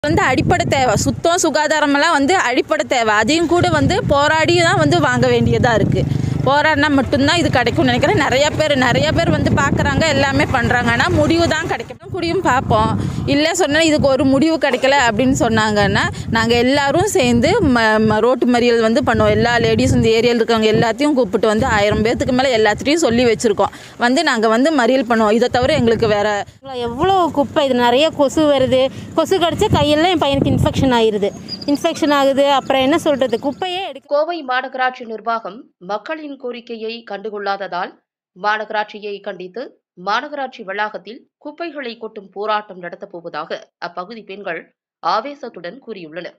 வந்து அடிப்படை தேவை சுத்தம் சுகாதாரமெல்லாம் வந்து அடிப்படை தேவை அதையும் கூட வந்து போராடி தான் வந்து வாங்க வேண்டியதாக இருக்குது போராடினா மட்டும்தான் இது கிடைக்கும்னு நினைக்கிறேன் நிறைய பேர் நிறைய பேர் வந்து பார்க்குறாங்க எல்லாமே பண்ணுறாங்க ஆனால் முடிவு தான் கிடைக்கும் குடியும் பார்ப்போம் இல்லை சொன்னால் இதுக்கு ஒரு முடிவு கிடைக்கல அப்படின்னு சொன்னாங்கன்னா நாங்கள் எல்லாரும் சேர்ந்து ம ம- ரோட்டு மறியல் வந்து பண்ணுவோம் எல்லா லேடிஸ் இந்த ஏரியாவில் இருக்கவங்க எல்லாத்தையும் கூப்பிட்டு வந்து ஆயிரம் பேர்த்துக்கு மேலே எல்லாத்துட்டையும் சொல்லி வச்சுருக்கோம் வந்து நாங்கள் வந்து மறியல் பண்ணுவோம் இதை தவிர எங்களுக்கு வேறு எவ்வளோ குப்பை இது நிறைய கொசு வருது கொசு கடிச்சு கையெல்லாம் என் பையனுக்கு இன்ஃபெக்ஷன் ஆயிருது இன்ஃபெக்ஷன் ஆகுது அப்புறம் என்ன சொல்கிறது குப்பையே எடுக்க கோவை மாநகராட்சி நிர்வாகம் மக்களின் கோரிக்கையை கண்டுகொள்ளாததால் மாநகராட்சியை கண்டித்து மாநகராட்சி வளாகத்தில் குப்பைகளை கொட்டும் போராட்டம் நடத்தப் போவதாக அப்பகுதி பெண்கள் ஆவேசத்துடன் கூறியுள்ளனர்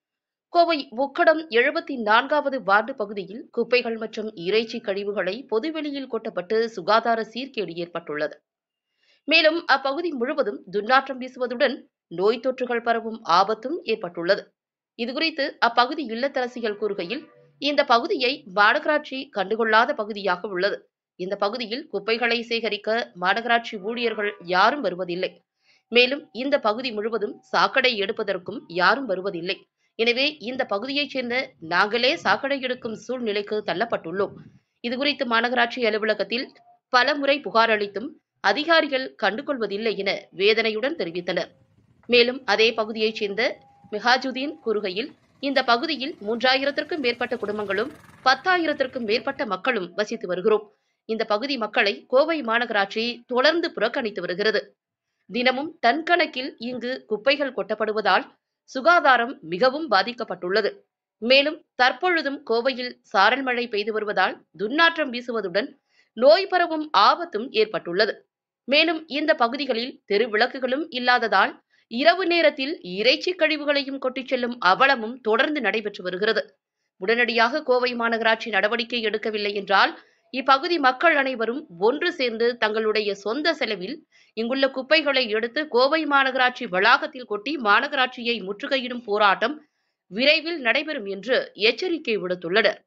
கோவை உக்கடம் எழுபத்தி நான்காவது வார்டு பகுதியில் குப்பைகள் மற்றும் இறைச்சி கழிவுகளை பொதுவெளியில் கொட்டப்பட்டு சுகாதார சீர்கேடு ஏற்பட்டுள்ளது மேலும் அப்பகுதி முழுவதும் துர்நாற்றம் வீசுவதுடன் நோய் தொற்றுகள் பரவும் ஆபத்தும் ஏற்பட்டுள்ளது இதுகுறித்து அப்பகுதி இல்லத்தரசிகள் கூறுகையில் இந்த பகுதியை மாநகராட்சி கண்டுகொள்ளாத பகுதியாக உள்ளது இந்த பகுதியில் குப்பைகளை சேகரிக்க மாநகராட்சி ஊழியர்கள் யாரும் வருவதில்லை மேலும் இந்த பகுதி முழுவதும் சாக்கடை எடுப்பதற்கும் யாரும் வருவதில்லை எனவே இந்த பகுதியைச் சேர்ந்த நாங்களே சாக்கடை எடுக்கும் சூழ்நிலைக்கு தள்ளப்பட்டுள்ளோம் இதுகுறித்து மாநகராட்சி அலுவலகத்தில் பல முறை புகார் அளித்தும் அதிகாரிகள் கண்டுகொள்வதில்லை என வேதனையுடன் தெரிவித்தனர் மேலும் அதே பகுதியைச் சேர்ந்த மிஹாஜுதீன் கூறுகையில் இந்த பகுதியில் மூன்றாயிரத்திற்கும் மேற்பட்ட குடும்பங்களும் பத்தாயிரத்திற்கும் மேற்பட்ட மக்களும் வசித்து வருகிறோம் இந்த பகுதி மக்களை கோவை மாநகராட்சி தொடர்ந்து புறக்கணித்து வருகிறது தினமும் டன் கணக்கில் இங்கு குப்பைகள் கொட்டப்படுவதால் சுகாதாரம் மிகவும் பாதிக்கப்பட்டுள்ளது மேலும் தற்பொழுதும் கோவையில் சாரல் மழை பெய்து வருவதால் துர்நாற்றம் வீசுவதுடன் நோய் பரவும் ஆபத்தும் ஏற்பட்டுள்ளது மேலும் இந்த பகுதிகளில் தெரு விளக்குகளும் இல்லாததால் இரவு நேரத்தில் இறைச்சி கழிவுகளையும் கொட்டிச் செல்லும் அவலமும் தொடர்ந்து நடைபெற்று வருகிறது உடனடியாக கோவை மாநகராட்சி நடவடிக்கை எடுக்கவில்லை என்றால் இப்பகுதி மக்கள் அனைவரும் ஒன்று சேர்ந்து தங்களுடைய சொந்த செலவில் இங்குள்ள குப்பைகளை எடுத்து கோவை மாநகராட்சி வளாகத்தில் கொட்டி மாநகராட்சியை முற்றுகையிடும் போராட்டம் விரைவில் நடைபெறும் என்று எச்சரிக்கை விடுத்துள்ளனர்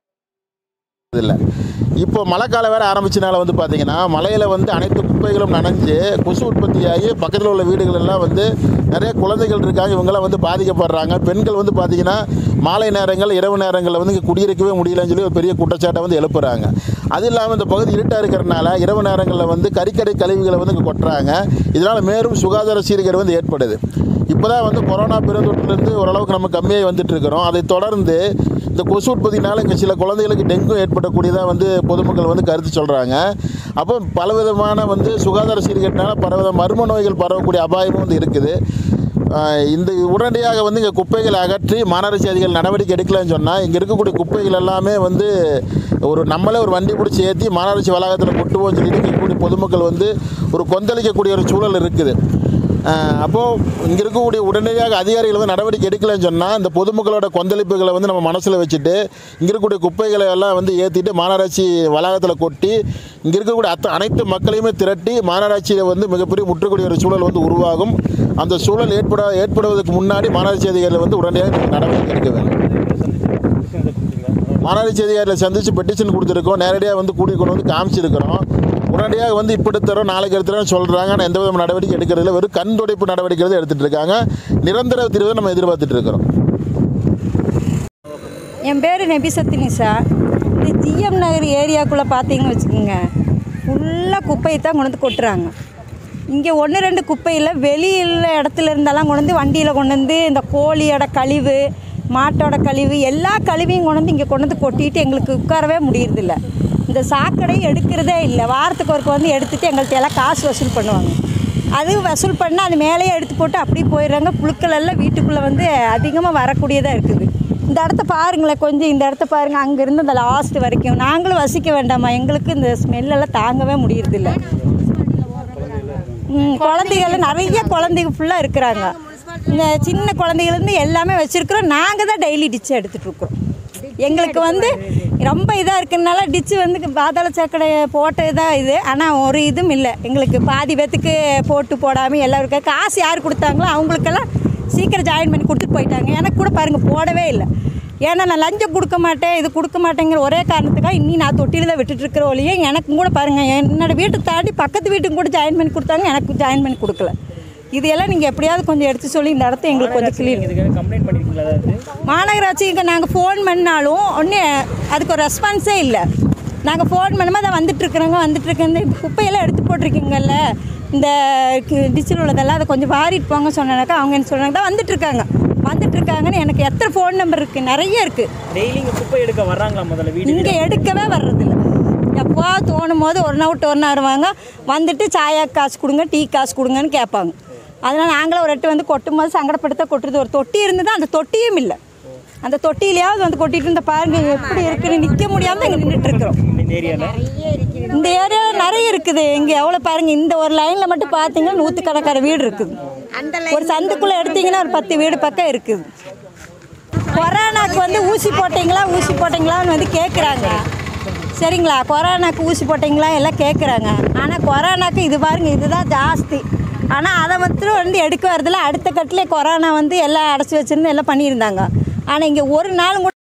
இல்லை இப்போ மழைக்காலம் வேறு ஆரம்பிச்சனால வந்து பார்த்தீங்கன்னா மலையில் வந்து அனைத்து குப்பைகளும் நனைஞ்சு கொசு உற்பத்தியாகி பக்கத்தில் உள்ள வீடுகள் எல்லாம் வந்து நிறைய குழந்தைகள் இருக்காங்க இவங்கெல்லாம் வந்து பாதிக்கப்படுறாங்க பெண்கள் வந்து பார்த்தீங்கன்னா மாலை நேரங்கள் இரவு நேரங்களில் வந்து இங்கே குடியிருக்கவே முடியலன்னு சொல்லி ஒரு பெரிய குற்றச்சாட்டை வந்து எழுப்புறாங்க அது இல்லாமல் இந்த பகுதி இருட்டாக இருக்கிறனால இரவு நேரங்களில் வந்து கறிக்கடை கழிவுகளை வந்து இங்கே கொட்டுறாங்க இதனால் மேலும் சுகாதார சீர்கேடு வந்து ஏற்படுது இப்போ தான் வந்து கொரோனா பெருந்தொற்றுலேருந்து ஓரளவுக்கு நம்ம கம்மியாகி வந்துட்டு இருக்கிறோம் அதை தொடர்ந்து இந்த கொசு உற்பத்தினால இங்கே சில குழந்தைகளுக்கு டெங்கு ஏற்படக்கூடியதாக வந்து பொதுமக்கள் வந்து கருத்து சொல்கிறாங்க அப்போ பலவிதமான வந்து சுகாதார சீர்கேட்டினால பலவித மர்ம நோய்கள் பரவக்கூடிய அபாயமும் வந்து இருக்குது ஆஹ் இந்த உடனடியாக வந்து இங்கே குப்பைகளை அகற்றி மாநகராட்சி அதிகாரிகள் நடவடிக்கை எடுக்கலன்னு சொன்னால் இங்கே இருக்கக்கூடிய குப்பைகள் எல்லாமே வந்து ஒரு நம்மளே ஒரு வண்டி பிடிச்சி ஏற்றி மாநகராட்சி வளாகத்தில் கொட்டுவோம்னு சொல்லிட்டு இங்கே இருக்கக்கூடிய பொதுமக்கள் வந்து ஒரு கொந்தளிக்கக்கூடிய ஒரு சூழல் இருக்குது அப்போது இங்கே இருக்கக்கூடிய உடனடியாக அதிகாரிகள் வந்து நடவடிக்கை எடுக்கலைன்னு சொன்னால் இந்த பொதுமக்களோட கொந்தளிப்புகளை வந்து நம்ம மனசில் வச்சுட்டு இங்கே இருக்கக்கூடிய குப்பைகளை எல்லாம் வந்து ஏற்றிட்டு மாநகராட்சி வளாகத்தில் கொட்டி இங்கே இருக்கக்கூடிய அத்த அனைத்து மக்களையுமே திரட்டி மாநகராட்சியில் வந்து மிகப்பெரிய முற்றுக்கூடிய ஒரு சூழல் வந்து உருவாகும் அந்த சூழல் ஏற்பட ஏற்படுவதற்கு முன்னாடி மாநகராட்சி அதிகாரிகள் வந்து உடனடியாக நடவடிக்கை எடுக்க வேண்டும் மாநகராட்சி அதிகாரிகளை சந்தித்து பெட்டிஷன் கொடுத்துருக்கோம் நேரடியாக வந்து கூட்டி கொண்டு வந்து காமிச்சிருக்கிறோம் உடனடியாக வந்து இப்போ எடுத்துறோம் நாளைக்கு எடுத்துறோம் சொல்கிறாங்க ஆனால் எந்த விதமான நடவடிக்கை எடுக்கிறதில்ல வெறும் கண் துடைப்பு நடவடிக்கை தான் எடுத்துகிட்டு இருக்காங்க நிரந்தர தீர்வை நம்ம எதிர்பார்த்துட்டு இருக்கிறோம் என் பேர் நெபிசத்தி நிஷா இந்த ஜிஎம் நகர் ஏரியாக்குள்ளே பார்த்தீங்கன்னு வச்சுக்கோங்க ஃபுல்லாக குப்பையை தான் கொண்டு வந்து கொட்டுறாங்க இங்கே ஒன்று ரெண்டு குப்பையில் வெளியில் இடத்துல இருந்தெல்லாம் கொண்டு வந்து வண்டியில் கொண்டு வந்து இந்த கோழியோட கழிவு மாட்டோட கழிவு எல்லா கழிவையும் கொண்டு வந்து இங்கே கொண்டு வந்து கொட்டிட்டு எங்களுக்கு உட்காரவே முடியறதில்ல இந்த சாக்கடையும் எடுக்கிறதே இல்லை வாரத்துக்கு ஒருக்க வந்து எடுத்துகிட்டு எங்கள்கிட்ட எல்லாம் காசு வசூல் பண்ணுவாங்க அது வசூல் பண்ணால் அது மேலேயே எடுத்து போட்டு அப்படியே போயிடுறாங்க புழுக்கள் எல்லாம் வீட்டுக்குள்ளே வந்து அதிகமாக வரக்கூடியதாக இருக்குது இந்த இடத்த பாருங்களேன் கொஞ்சம் இந்த இடத்த பாருங்கள் அங்கேருந்து அந்த லாஸ்ட் வரைக்கும் நாங்களும் வசிக்க வேண்டாமா எங்களுக்கு இந்த ஸ்மெல்லெல்லாம் தாங்கவே முடியறதில்ல ம், குழந்தைகள் நிறைய குழந்தைங்க ஃபுல்லாக இருக்கிறாங்க இந்த சின்ன குழந்தைகள்லேருந்து எல்லாமே வச்சுருக்குறோம் நாங்கள் தான் டெய்லி டிச்சு எடுத்துகிட்ருக்குறோம் எங்களுக்கு வந்து ரொம்ப இதாக இருக்கிறதுனால டிச்சு வந்து பாதாள சாக்கடை போட்டது தான் இது ஆனால் ஒரு இதுவும் இல்லை எங்களுக்கு பாதி பேத்துக்கு போட்டு போடாமல் எல்லாருக்கும் காசு யார் கொடுத்தாங்களோ அவங்களுக்கெல்லாம் சீக்கிரம் ஜாயின் பண்ணி கொடுத்துட்டு போயிட்டாங்க எனக்கு கூட பாருங்கள் போடவே இல்லை ஏன்னா நான் லஞ்சம் கொடுக்க மாட்டேன் இது கொடுக்க மாட்டேங்கிற ஒரே காரணத்துக்காக இன்னி நான் தொட்டியில் தான் விட்டுட்டு இருக்கிற ஒழிய எனக்கும் கூட பாருங்கள் என்னோட வீட்டுக்கு தாண்டி பக்கத்து வீட்டுக்கு கூட ஜாயின் பண்ணி கொடுத்தாங்க எனக்கு ஜாயின் பண்ணி கொடுக்கல இதையெல்லாம் நீங்கள் எப்படியாவது கொஞ்சம் எடுத்து சொல்லி இந்த இடத்த எங்களுக்கு கொஞ்சம் கிளீன் இதுக்காக கம்ப்ளைண்ட் பண்ணிருக்கீங்களா அதாவது மாநகராட்சிக்கு நாங்கள் ஃபோன் பண்ணாலும் ஒன்று அதுக்கு ஒரு ரெஸ்பான்ஸே இல்லை நாங்கள் ஃபோன் பண்ணும்போது அதை வந்துட்டுருக்குறோங்க வந்துட்டுருக்கேன் இந்த குப்பையெல்லாம் எடுத்து போட்டிருக்கீங்கல்ல இந்த டிச்சில் உள்ளதெல்லாம் அதை கொஞ்சம் வாரிட்டு போங்க சொன்னாக்கா அவங்க என்ன சொல்கிறாங்க தான் வந்துட்டுருக்காங்க வந்துட்டுருக்காங்கன்னு எனக்கு எத்தனை ஃபோன் நம்பர் இருக்குது நிறைய இருக்குது டெய்லி இங்கே குப்பை எடுக்க வர்றாங்களா முதல்ல வீடு இங்கே எடுக்கவே வர்றதில்ல எப்போ தோணும் போது ஒரு நாள் விட்டு ஒரு நாள் வருவாங்க வந்துட்டு சாயா காசு கொடுங்க டீ காசு கொடுங்கன்னு கேட்பாங்க அதனால் நாங்களும் ஒரு எட்டு வந்து கொட்டும் போது சங்கடப்படுத்த கொட்டுறது ஒரு தொட்டி இருந்தது அந்த தொட்டியும் இல்லை அந்த தொட்டியிலையாவது வந்து கொட்டிட்டு இருந்த பாருங்க எப்படி இருக்குன்னு நிற்க முடியாமல் இங்கே நின்றுட்டு இருக்கிறோம் இந்த ஏரியாவில் இந்த ஏரியாவில் நிறைய இருக்குது இங்கே எவ்வளோ பாருங்க இந்த ஒரு லைனில் மட்டும் பார்த்தீங்கன்னா நூற்றுக்கணக்கான வீடு இருக்குது ஒரு சந்துக்குள்ளே எடுத்தீங்கன்னா ஒரு பத்து வீடு பக்கம் இருக்குது கொரோனாக்கு வந்து ஊசி போட்டிங்களா ஊசி போட்டிங்களான்னு வந்து கேட்குறாங்க சரிங்களா கொரோனாக்கு ஊசி போட்டிங்களா எல்லாம் கேட்குறாங்க ஆனால் கொரோனாக்கு இது பாருங்க இதுதான் ஜாஸ்தி ஆனால் அதை மட்டும் வந்து எடுக்க வரதில்ல அடுத்த கட்டிலே கொரோனா வந்து எல்லாம் அடைச்சி வச்சுருந்து எல்லாம் பண்ணியிருந்தாங்க ஆனால் இங்கே ஒரு நாளும் கூட